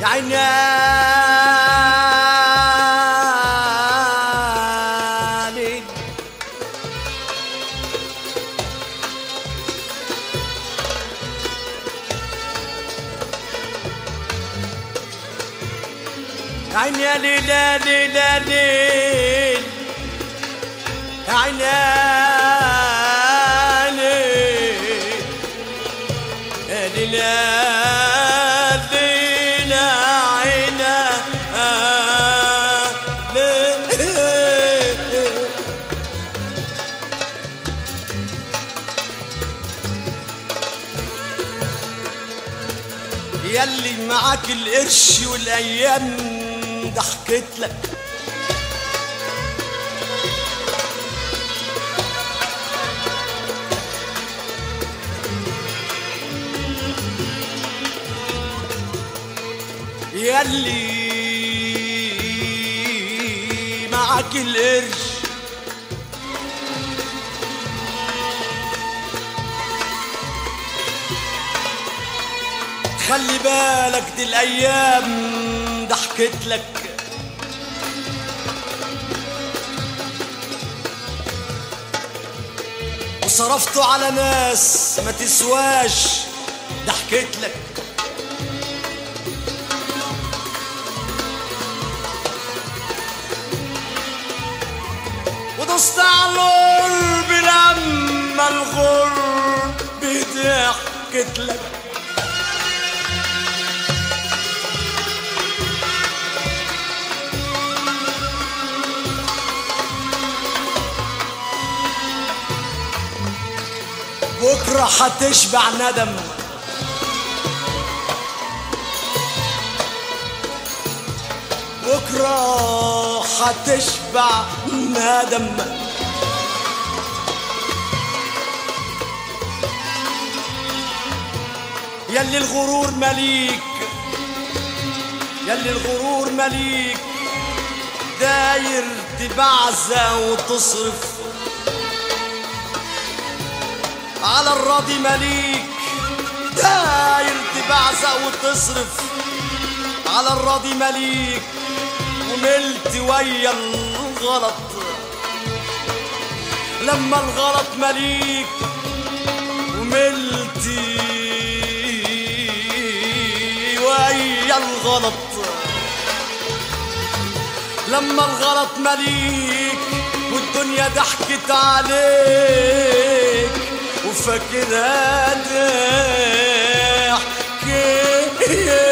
يا عيني عليك يا عيني يا ليل يا ليل يا ليل يا عيني يا ليل يا ليل يا ليل يا عيني يا ليل يلي معاك القرش والايام ضحكت لك يلي معاك القرش خلي بالك دي الايام ضحكت لك وصرفته على ناس ما تسواش ضحكت لك ودوست على الغرب لما الغرب ضحكت لك بكرة هتشبع ندم بكرة هتشبع ندم يلي الغرور مليك يلي الغرور مليك داير تبعزة وتصرف على الراضي مليك داير تبعزق وتصرف على الراضي مليك وملت ويا الغلط لما الغلط مليك وملتي ويا الغلط لما الغلط مليك والدنيا ضحكت عليك وفاكرها ضحكت